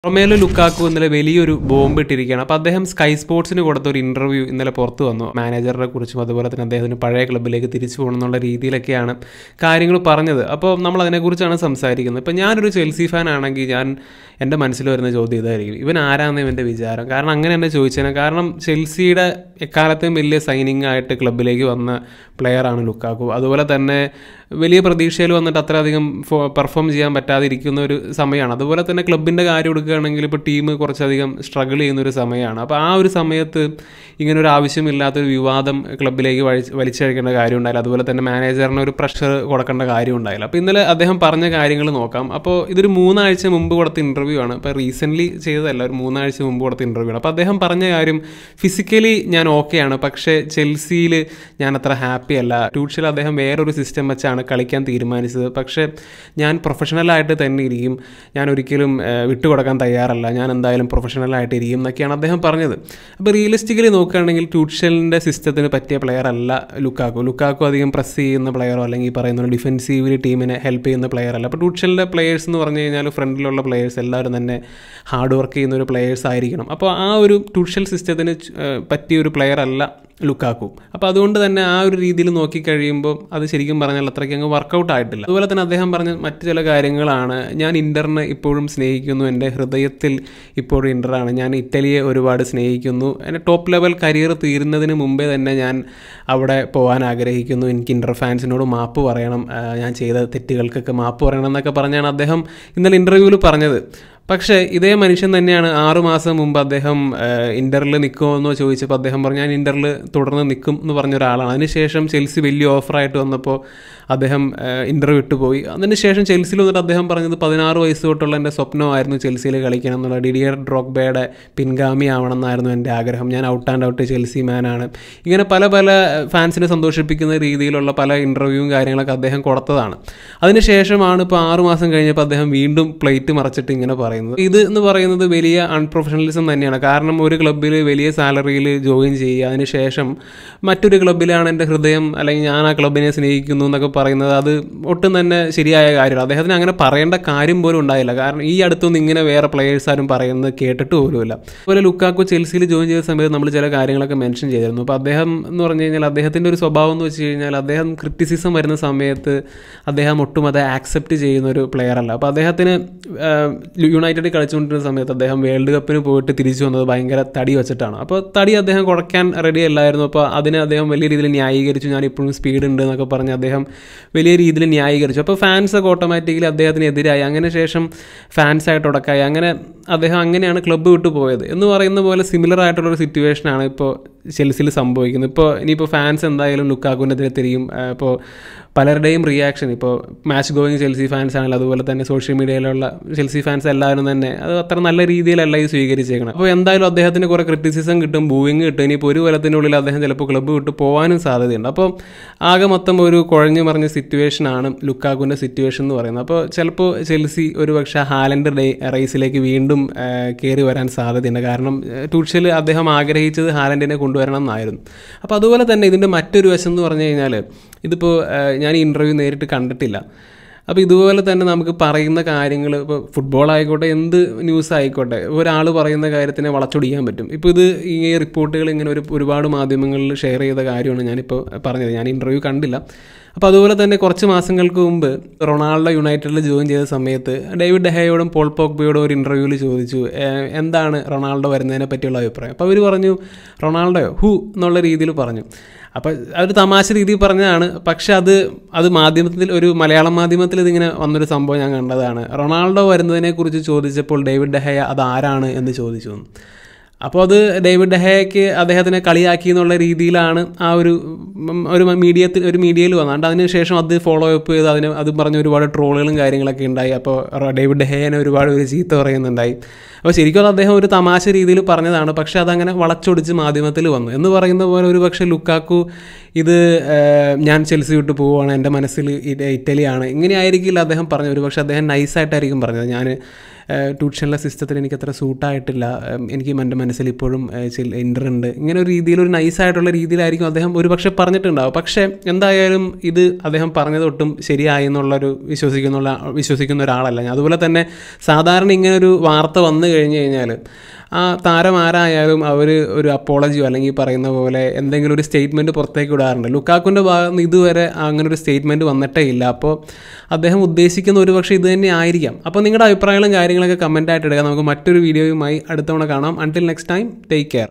Romelu Lukaku ഇന്നലെ വലിയൊരു bomb ഇട്ടിരിക്കുകയാണ് അപ്പോൾ അദ്ദേഹം സ്കൈ സ്പോർട്സിന് കൊടുത്ത ഒരു ഇന്റർവ്യൂ ഇന്നലെ പുറത്തു വന്നു മാനേജറിനെ കുറിച്ചും അതുപോലെ തന്നെ അദ്ദേഹത്തിന് പഴയ ക്ലബ്ബിലേക്ക് തിരിച്ചു പോകണം എന്നുള്ള രീതിയിലൊക്കെയാണ് കാര്യങ്ങൾ പറഞ്ഞത് അപ്പോൾ നമ്മൾ അതിനെക്കുറിച്ചാണ് സംസാരിക്കുന്നത് ഇപ്പോൾ ഞാനൊരു ചെൽസി ഫാൻ ആണെങ്കിൽ ഞാൻ എൻ്റെ മനസ്സിൽ വരുന്ന ചോദ്യം ഇതായിരിക്കും ഇവൻ ആരാന്ന് ഇവൻ്റെ വിചാരം കാരണം അങ്ങനെ എന്നെ ചോദിച്ചതിന് കാരണം ചെൽസിയുടെ എക്കാലത്തെയും വലിയ സൈനിങ് ആയിട്ട് ക്ലബ്ബിലേക്ക് വന്ന പ്ലെയറാണ് ലുക്കാക്കു അതുപോലെ തന്നെ വലിയ പ്രതീക്ഷയിൽ വന്നിട്ട് അത്രയധികം പെർഫോം ചെയ്യാൻ പറ്റാതിരിക്കുന്ന ഒരു സമയമാണ് അതുപോലെ തന്നെ ക്ലബിൻ്റെ കാര്യം എടുക്കുകയാണെങ്കിൽ ഇപ്പോൾ ടീം കുറച്ചധികം സ്ട്രഗിൾ ചെയ്യുന്ന ഒരു സമയമാണ് അപ്പോൾ ആ ഒരു സമയത്ത് ഇങ്ങനെ ഒരു ആവശ്യമില്ലാത്തൊരു വിവാദം ക്ലബിലേക്ക് വഴി വലിച്ചഴിക്കേണ്ട കാര്യം ഉണ്ടായില്ല അതുപോലെ തന്നെ മാനേജറിന് ഒരു പ്രഷർ കൊടുക്കേണ്ട കാര്യം ഉണ്ടായില്ല അപ്പോൾ ഇന്നലെ അദ്ദേഹം പറഞ്ഞ കാര്യങ്ങൾ നോക്കാം അപ്പോൾ ഇതൊരു മൂന്നാഴ്ച മുമ്പ് കൊടുത്ത ഇൻ്റർവ്യൂ ആണ് ഇപ്പോൾ റീസെൻ്റ്ലി ചെയ്തതല്ല ഒരു മൂന്നാഴ്ച മുമ്പ് കൊടുത്ത ഇൻ്റർവ്യൂ ആണ് അപ്പോൾ അദ്ദേഹം പറഞ്ഞ കാര്യം ഫിസിക്കലി ഞാൻ ഓക്കെയാണ് പക്ഷേ ചെൽസിയിൽ ഞാൻ അത്ര ഹാപ്പി അല്ല ട്യൂഷിൽ അദ്ദേഹം വേറൊരു സിസ്റ്റം വെച്ചാണ് കളിക്കാൻ തീരുമാനിച്ചത് പക്ഷേ ഞാൻ പ്രൊഫഷണലായിട്ട് തന്നെ ഇരിക്കും ഞാൻ ഒരിക്കലും ഏഹ്, വിട്ടുകൊടുക്കാൻ തയ്യാറല്ല ഞാൻ എന്തായാലും പ്രൊഫഷണലായിട്ട് ഇരിക്കും എന്നൊക്കെയാണ് അദ്ദേഹം പറഞ്ഞത് അപ്പോൾ റിയലിസ്റ്റിക്കലി നോക്കുകയാണെങ്കിൽ ട്യൂഷലിൻ്റെ സിസ്റ്റത്തിന് പറ്റിയ പ്ലെയർ അല്ല ലുക്കാക്കു ലുക്കാക്കു അധികം പ്രസ് ചെയ്യുന്ന പ്ലെയറോ അല്ലെങ്കിൽ ഈ പറയുന്ന ഡിഫെൻസീവിൽ ടീമിനെ ഹെൽപ്പ് ചെയ്യുന്ന പ്ലെയർ അല്ല അപ്പോൾ ട്യൂഷലിൻ്റെ പ്ലെയേഴ്സ് എന്ന് പറഞ്ഞു കഴിഞ്ഞാൽ ഫ്രണ്ടിലുള്ള പ്ലെയേഴ്സ് എല്ലാവരും തന്നെ ഹാർഡ് വർക്ക് ചെയ്യുന്ന ഒരു പ്ലെയേഴ്സ് ആയിരിക്കണം അപ്പോൾ ആ ഒരു ട്യൂഷൽ സിസ്റ്റത്തിന് ച്- ഏഹ്, പറ്റിയ ഒരു പ്ലെയർ അല്ല ലുക്കാക്കു അപ്പോൾ അതുകൊണ്ട് തന്നെ ആ ഒരു രീതിയിൽ നോക്കിക്കഴിയുമ്പോൾ അത് ശരിക്കും പറഞ്ഞാൽ അത്രയ്ക്ക് അങ്ങ് വർക്കൗട്ട് ആയിട്ടില്ല അതുപോലെ തന്നെ അദ്ദേഹം പറഞ്ഞ മറ്റു ചില കാര്യങ്ങളാണ് ഞാൻ ഇൻ്ററിനെ ഇപ്പോഴും സ്നേഹിക്കുന്നു എൻ്റെ ഹൃദയത്തിൽ ഇപ്പോഴും ഇൻ്ററാണ് ഞാൻ ഇറ്റലിയെ ഒരുപാട് സ്നേഹിക്കുന്നു എൻ്റെ ടോപ്പ് ലെവൽ കരിയർ തീരുന്നതിന് മുമ്പേ തന്നെ ഞാൻ അവിടെ പോകാൻ ആഗ്രഹിക്കുന്നു എനിക്ക് ഇൻ്റർ ഫാൻസിനോട് മാപ്പ് പറയണം ആ, ഞാൻ ചെയ്ത തെറ്റുകൾക്കൊക്കെ മാപ്പ് പറയണം എന്നൊക്കെ പറഞ്ഞാണ് അദ്ദേഹം ഇന്നലെ ഇൻ്റർവ്യൂവിൽ പറഞ്ഞത് പക്ഷേ ഇതേ മനുഷ്യൻ തന്നെയാണ് ആറു മാസം മുമ്പ് അദ്ദേഹം ഇൻ്ററിൽ നിൽക്കുമോ ചോദിച്ചപ്പോൾ അദ്ദേഹം പറഞ്ഞു ഞാൻ ഇൻ്ററിൽ തുടർന്ന് നിൽക്കും എന്ന് പറഞ്ഞ ഒരാളാണ് അതിനുശേഷം ചെൽസി വലിയ ഓഫറായിട്ട് വന്നപ്പോൾ അദ്ദേഹം ഇൻ്റർ വിട്ടുപോയി അതിനുശേഷം ചെൽസിയിൽ വന്നിട്ട് അദ്ദേഹം പറഞ്ഞത് പതിനാറ് വയസ്സ് തൊട്ടുള്ള എൻ്റെ സ്വപ്നമായിരുന്നു ചെൽസിയിൽ കളിക്കണം എന്നുള്ള ഡിഡിയർ ഡ്രോഗ്ബയുടെ പിൻഗാമി ആവണം എന്നായിരുന്നു എൻ്റെ ആഗ്രഹം ഞാൻ ഔട്ട് ആൻഡ് ഔട്ട് ചെൽസി മാനാണ് ഇങ്ങനെ പല പല ഫാൻസിനെ സന്തോഷിപ്പിക്കുന്ന രീതിയിലുള്ള പല ഇൻ്റർവ്യൂവും കാര്യങ്ങളൊക്കെ അദ്ദേഹം കൊടുത്തതാണ് അതിനുശേഷമാണ് ഇപ്പോൾ ആറു മാസം കഴിഞ്ഞപ്പോൾ അദ്ദേഹം വീണ്ടും പ്ലേറ്റ് മറച്ചിട്ട് ഇങ്ങനെ പറയുന്നത് ഇത് എന്ന് പറയുന്നത് വലിയ അൺപ്രൊഫഷണലിസം തന്നെയാണ് കാരണം ഒരു ക്ലബ്ബിൽ വലിയ സാലറിയിൽ ജോയിൻ ചെയ്യുക അതിനുശേഷം മറ്റൊരു ക്ലബ്ബിലാണ് എൻ്റെ ഹൃദയം അല്ലെങ്കിൽ ഞാൻ ആ ക്ലബിനെ സ്നേഹിക്കുന്നു എന്നൊക്കെ പറയുന്നത് അത് ഒട്ടും തന്നെ ശരിയായ കാര്യമാണ് അദ്ദേഹത്തിന് അങ്ങനെ പറയേണ്ട കാര്യം പോലും ഉണ്ടായില്ല കാരണം ഈ അടുത്തൊന്നും ഇങ്ങനെ വേറെ പ്ലെയേഴ്സ് ആരും പറയുന്നത് കേട്ടിട്ട് പോലുമില്ല അതുപോലെ ലുക്കാക്കോ ചെൽസിയിൽ ജോയിൻ ചെയ്ത സമയത്ത് നമ്മൾ ചില കാര്യങ്ങളൊക്കെ മെൻഷൻ ചെയ്തിരുന്നു അപ്പോൾ അദ്ദേഹം എന്ന് പറഞ്ഞു കഴിഞ്ഞാൽ അദ്ദേഹത്തിൻ്റെ ഒരു സ്വഭാവം എന്ന് വെച്ച് കഴിഞ്ഞാൽ അദ്ദേഹം ക്രിറ്റിസിസം വരുന്ന സമയത്ത് അദ്ദേഹം ഒട്ടും അത് ആക്സെപ്റ്റ് ചെയ്യുന്ന ഒരു പ്ലെയർ അല്ല അപ്പോൾ അദ്ദേഹത്തിന് യുണൈറ്റഡിൽ കളിച്ചുകൊണ്ടിരുന്ന സമയത്ത് അദ്ദേഹം വേൾഡ് കപ്പിന് പോയിട്ട് തിരിച്ചു വന്നത് ഭയങ്കര തടി വെച്ചിട്ടാണ് അപ്പോൾ തടി അദ്ദേഹം കുറയ്ക്കാൻ റെഡി അല്ലായിരുന്നു അപ്പോൾ അതിനെ അദ്ദേഹം വലിയ രീതിയിൽ ന്യായീകരിച്ചു ഞാൻ ഇപ്പോഴും സ്പീഡ് ഉണ്ട് എന്നൊക്കെ പറഞ്ഞ് അദ്ദേഹം വലിയ രീതിയിൽ ന്യായീകരിച്ചു അപ്പോൾ ഫാൻസ് ഒക്കെ ഓട്ടോമാറ്റിക്കലി അദ്ദേഹത്തിന് എതിരായി അങ്ങനെ ശേഷം ഫാൻസായിട്ട് ഉടക്കായി അങ്ങനെ അദ്ദേഹം അങ്ങനെയാണ് ക്ലബ്ബ് വിട്ടു പോയത് എന്ന് പറയുന്ന പോലെ സിമിലർ ആയിട്ടുള്ളൊരു സിറ്റുവേഷനാണ് ഇപ്പോൾ ചെൽസിയിൽ സംഭവിക്കുന്നത് ഇപ്പോൾ ഇനിയിപ്പോൾ ഫാൻസ് എന്തായാലും ലുക്കാക്കുവിനെതിരെ തിരിയും ആ, ഇപ്പോൾ പലരുടെയും റിയാക്ഷൻ ഇപ്പോൾ മാച്ച് ഗോയിങ് ചെൽസി ഫാൻസ് ആണെങ്കിലും അതുപോലെ തന്നെ സോഷ്യൽ മീഡിയയിലുള്ള ചെൽസി ഫാൻസ് എല്ലാവരും തന്നെ അത് അത്ര നല്ല രീതിയിലല്ല ഈ സ്വീകരിച്ചേക്കണം അപ്പോൾ എന്തായാലും അദ്ദേഹത്തിന് കുറേ ക്രിറ്റിസിസം കിട്ടും ബൂയിങ് കിട്ടും ഇനിയിപ്പോൾ ഒരു കൊല്ലത്തിനുള്ളിൽ അദ്ദേഹം ചിലപ്പോൾ ക്ലബ്ബ് വിട്ട് പോകാനും സാധ്യതയുണ്ട് അപ്പോൾ ആകെ മൊത്തം ഒരു കുഴഞ്ഞു മറിഞ്ഞ സിറ്റുവേഷനാണ് ലുക്കാക്കുവിൻ്റെ സിറ്റുവേഷൻ എന്ന് പറയുന്നത് അപ്പോൾ ചിലപ്പോൾ ചെൽസി ഒരു പക്ഷേ ഹാലൻഡ് ഡേ റേസിലേക്ക് വീണ്ടും കയറി വരാൻ സാധ്യതയുണ്ട് കാരണം ടൂഷ്യൽ അദ്ദേഹം ആഗ്രഹിച്ചത് ഹാലൻഡിനെ കൊണ്ടുവരണം എന്നായിരുന്നു അപ്പോൾ അതുപോലെ തന്നെ ഇതിൻ്റെ മറ്റൊരു വശം എന്ന് പറഞ്ഞു കഴിഞ്ഞാൽ ഇതിപ്പോൾ ഞാൻ ഈ ഇൻ്റർവ്യൂ നേരിട്ട് കണ്ടിട്ടില്ല അപ്പോൾ ഇതുപോലെ തന്നെ നമുക്ക് പറയുന്ന കാര്യങ്ങൾ ഇപ്പോൾ ഫുട്ബോൾ ആയിക്കോട്ടെ എന്ത് ന്യൂസ് ആയിക്കോട്ടെ ഒരാൾ പറയുന്ന കാര്യത്തിനെ വളച്ചൊടിക്കാൻ പറ്റും ഇപ്പോൾ ഇത് ഈ റിപ്പോർട്ടുകൾ ഇങ്ങനെ ഒരു ഒരുപാട് മാധ്യമങ്ങളിൽ ഷെയർ ചെയ്ത കാര്യമാണ് ഞാനിപ്പോൾ പറഞ്ഞത് ഞാൻ ഇൻ്റർവ്യൂ കണ്ടില്ല അപ്പോൾ അതുപോലെ തന്നെ കുറച്ച് മാസങ്ങൾക്ക് മുമ്പ് റൊണാൾഡോ യുണൈറ്റഡിൽ ജോയിൻ ചെയ്ത സമയത്ത് ഡേവിഡ് ഡെഹയോടും പോൾ പോഗ്ബയോടും ഒരു ഇൻ്റർവ്യൂവിൽ ചോദിച്ചു "ഏഹ്, എന്താണ് റൊണാൾഡോ വരുന്നതിനെ പറ്റിയുള്ള അഭിപ്രായം അപ്പോൾ അവർ പറഞ്ഞു റൊണാൾഡോയോ ഹു എന്നുള്ള രീതിയിൽ പറഞ്ഞു അപ്പോൾ അതൊരു തമാശ രീതിയിൽ പറഞ്ഞതാണ് പക്ഷെ അത് അത് മാധ്യമത്തിൽ ഒരു മലയാളം മാധ്യമത്തിൽ ഇതിങ്ങനെ വന്നൊരു സംഭവം ഞാൻ കണ്ടതാണ് റൊണാൾഡോ വരുന്നതിനെക്കുറിച്ച് ചോദിച്ചപ്പോൾ ഡേവിഡ് ഡെഹയ അത് ആരാണ് എന്ന് ചോദിച്ചു എന്ന്. അപ്പോൾ അത് ഡേവിഡ് ഡെഹയ്ക്ക് അദ്ദേഹത്തിനെ കളിയാക്കി എന്നുള്ള രീതിയിലാണ് ആ ഒരു ഉം, ഒരു മീഡിയത്തിൽ ഒരു മീഡിയയിൽ വന്നത് അതിനുശേഷം അത് ഫോളോ അപ്പ് ചെയ്ത് അതിന് അത് പറഞ്ഞ് ഒരുപാട് ട്രോളുകളും കാര്യങ്ങളൊക്കെ ഉണ്ടായി അപ്പോൾ റ- ഡേവിഡ് ഡെഹേനെ ഒരുപാട് ഒരു ചീത്ത പറയുന്നുണ്ടായി അപ്പോൾ ശരിക്കും അത് അദ്ദേഹം ഒരു തമാശ രീതിയിൽ പറഞ്ഞതാണ് പക്ഷേ അതങ്ങനെ വളച്ചൊടിച്ച് മാധ്യമത്തിൽ വന്നു എന്ന് പറയുന്ന പോലെ ഒരു പക്ഷേ ലുക്കാക്കു ഇത് ഏഹ്, ഞാൻ ചെൽസി വിട്ട് പോവുകയാണ് എൻ്റെ മനസ്സിൽ ഇ- ഇറ്റലിയാണ് ഇങ്ങനെ ആയിരിക്കില്ല അദ്ദേഹം പറഞ്ഞത് ഒരു പക്ഷേ അദ്ദേഹം നൈസായിട്ടായിരിക്കും പറഞ്ഞത് ഞാൻ ട്യൂഷനിലെ സിസ്റ്റത്തിൽ എനിക്ക് അത്ര സൂട്ടായിട്ടില്ല ഏഹ്, എനിക്ക് എൻ്റെ മനസ്സിൽ ഇപ്പോഴും ഇൻ്റർ ഉണ്ട് ഇങ്ങനെ ഒരു രീതിയിൽ ഒരു നൈസായിട്ടുള്ള രീതിയിലായിരിക്കും അദ്ദേഹം ഒരു പക്ഷേ പറഞ്ഞിട്ടുണ്ടാവും പക്ഷേ എന്തായാലും ഇത് അദ്ദേഹം പറഞ്ഞത് ഒട്ടും ശരിയായി എന്നുള്ളൊരു വിശ്വസിക്കുന്ന വിശ്വസിക്കുന്ന ഒരാളല്ല ഞാൻ അതുപോലെ തന്നെ സാധാരണ ഇങ്ങനെ ഒരു വാർത്ത വന്നു കഴിഞ്ഞ് കഴിഞ്ഞാൽ ആ താരം ആരായാലും അവർ ഒരു അപ്പോളജിയോ അല്ലെങ്കിൽ പറയുന്ന പോലെ എന്തെങ്കിലും ഒരു സ്റ്റേറ്റ്മെൻറ്റ് പുറത്തേക്ക് വിടാറുണ്ട് ലുക്കാക്കുൻ്റെ ഭാഗത്ത് നിന്ന് ഇതുവരെ അങ്ങനെ ഒരു സ്റ്റേറ്റ്മെൻറ്റ് വന്നിട്ടേ ഇല്ല അപ്പോൾ അദ്ദേഹം ഉദ്ദേശിക്കുന്ന ഒരു പക്ഷേ ഇത് തന്നെ ആയിരിക്കാം അപ്പോൾ നിങ്ങളുടെ അഭിപ്രായങ്ങളും കാര്യങ്ങളൊക്കെ കമൻറ്റായിട്ട് ഇടുക നമുക്ക് മറ്റൊരു വീഡിയോയുമായി അടുത്തവണ കാണാം until next time take care